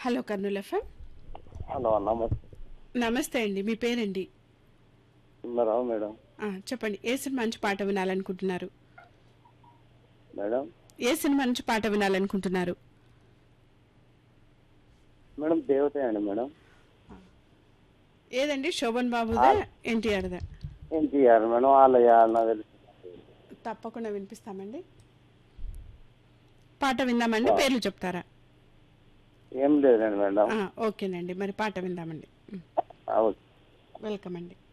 hello Kurnool FM hello నమస్తే నమస్తే అండి మీ పేరండి సుందరరావు మేడం ఆ, చెప్పండి ఏ సినిమా నుంచి పాట వినాలనుకుంటున్నారు మేడం ఏ సినిమా నుంచి పాట వినాలనుకుంటున్నారు మేడం దేవతే అండి మేడం ఏదండి శోభన్ బాబుదా ఎన్టీఆర్దా ఎన్టీఆర్ మేడం ఆలయ నాకు తెలుసు తప్పకుండా వినిపిస్తామండి పాట విందామండి పేర్లు చెప్తారా ఏం లేదండి మేడం ఆ, ఓకేనండి మరి పాట విందామండి ఉమ్, ఆ, ఓకే వెల్కమ్ అండి